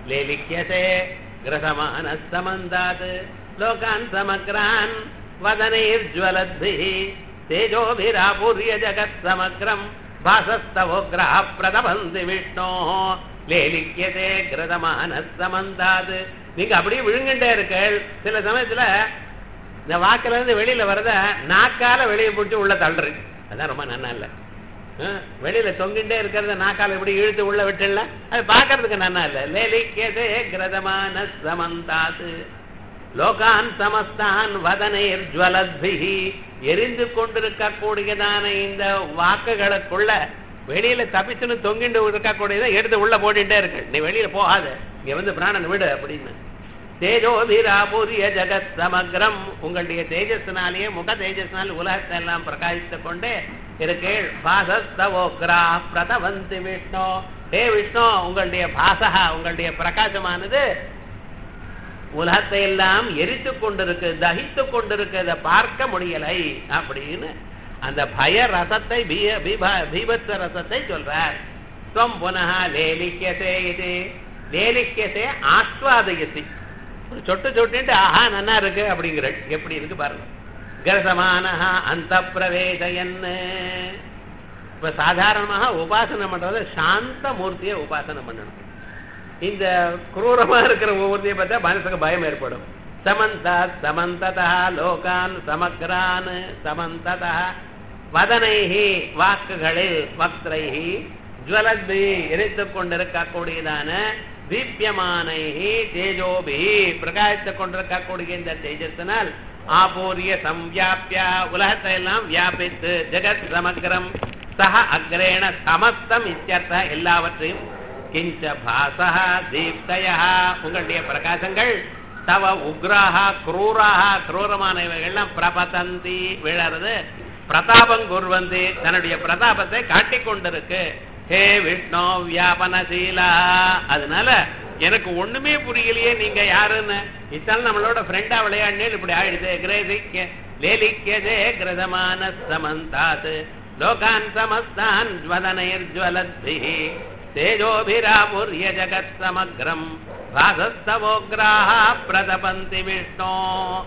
லேலிக்கியசே கிரசமான சமந்தாத் லோகான் சமக்ரான் வதனைர்ஜ்வலத்பிः तेजोभिरापूर्य जगत् समग्रम् भासस्तवोग्रः प्रदभन्ति विष्णोः லேலிக்கியதே கிரதமான சமந்தாது நீங்க அப்படியே விழுங்கிட்டே இருக்கள் சில சமயத்துல இந்த வாக்குல இருந்து வெளியில வரத நாக்கால வெளியே போட்டு உள்ள தள்ளுறீங்க அதான் ரொம்ப நன்னா இல்ல ஆ, வெளியில தொங்கிட்டே இருக்கிறத நாக்கால இப்படி இழுத்து உள்ள விட்டுல அது பாக்குறதுக்கு நன்னா இல்ல லேலிக்கியதே கிரதமான சமந்தாது லோகான் சமஸ்தான் வதனைர் ஜுவலத்பிஹி எரிந்து கொண்டிருக்கக்கூடியதான இந்த வாக்குகளுக்குள்ள வெளியில தப்பிச்சுன்னு தொங்கிண்டு இருக்கக்கூடியதை எடுத்து உள்ள போட்டுட்டே இருக்கு நீ வெளியில போகாத இங்க வந்து பிராணன் விடு அப்படின்னு தேஜோபிராபூரிய ஜெகத் சமக்ரம் உங்களுடைய தேஜஸ்னாலேயே முக தேஜஸ்னால் உலகத்தை எல்லாம் பிரகாசித்துக் கொண்டே இருக்கேள் பாசஸ்தவோக்ரா பிரதவந்தி விஷ்ணு ஹே விஷ்ணு உங்களுடைய பாசகா உங்களுடைய பிரகாசமானது உலகத்தை எல்லாம் எரித்து கொண்டிருக்கு தகித்து கொண்டிருக்கு அதை பார்க்க முடியலை அப்படின்னு அந்த பய ரசத்தை பீ- பீப- பீபத்ச ரசத்தை சொல்றார் துவம் புனः லேலிக்கியசே இது லேலிக்கியசே ஆஸ்வாதயசி ஒரு சொட்டு சொட்டுன்ட்டு ஆஹா நன்னா இருக்கு அப்படிங்கிற எப்படி இருக்கு பாருங்க கரசமான அந்த பிரவேசயன்னு இப்ப சாதாரணமாக உபாசனை பண்றது சாந்த மூர்த்தியை உபாசனை பண்ணணும் இந்த குரூரமா இருக்கிற மூர்த்தியை பார்த்தா மனசுக்கு பயம் ஏற்படும் சமந்தா சமந்ததா லோகான் சமக்ரான் சமந்ததா வதனைஹி வாக்குகளில் வக்திரைஹி ஜுவலத்பி எரித்துக் கொண்டிருக்கக்கூடியதான தீபியமானைஹி தேஜோபி பிரகாசித்துக் கொண்டிருக்கக்கூடிய இந்த தேஜத்தினால் ஆபூரிய சம்வியாபிய உலகத்தை எல்லாம் வியாபித்து ஜெகத் சமக்ரம் சக அக்ரேண சமஸ்தம் இத்தியர்த்த எல்லாவற்றையும் கிஞ்ச பாசः தீப்தயः உங்களுடைய பிரகாசங்கள் தவ உக்ராக குரூராக குரூரமானவைகள்லாம் பிரபதந்தி விழறது பிரதாபம் குர்வந்தி தன்னுடைய பிரதாபத்தை காட்டிக் கொண்டிருக்கு ஹே விஷ்ணு வியாபனசீலா அதனால எனக்கு ஒண்ணுமே புரியலையே நீங்க யாருன்னு இத்தனை நம்மளோட ஃப்ரெண்டா விளையாடினே இப்படி ஆயிடுது கிரேசிக்க லேலிக்கதே கிரதமான சமந்தாத் லோகான் சமஸ்தான் ஜ்வலனைர்ஜ்வலத்பிஹி तेजोभिरापुर्य जगत्समग्रम् भासस्तवोग्राः प्रतपन्ति विष्णो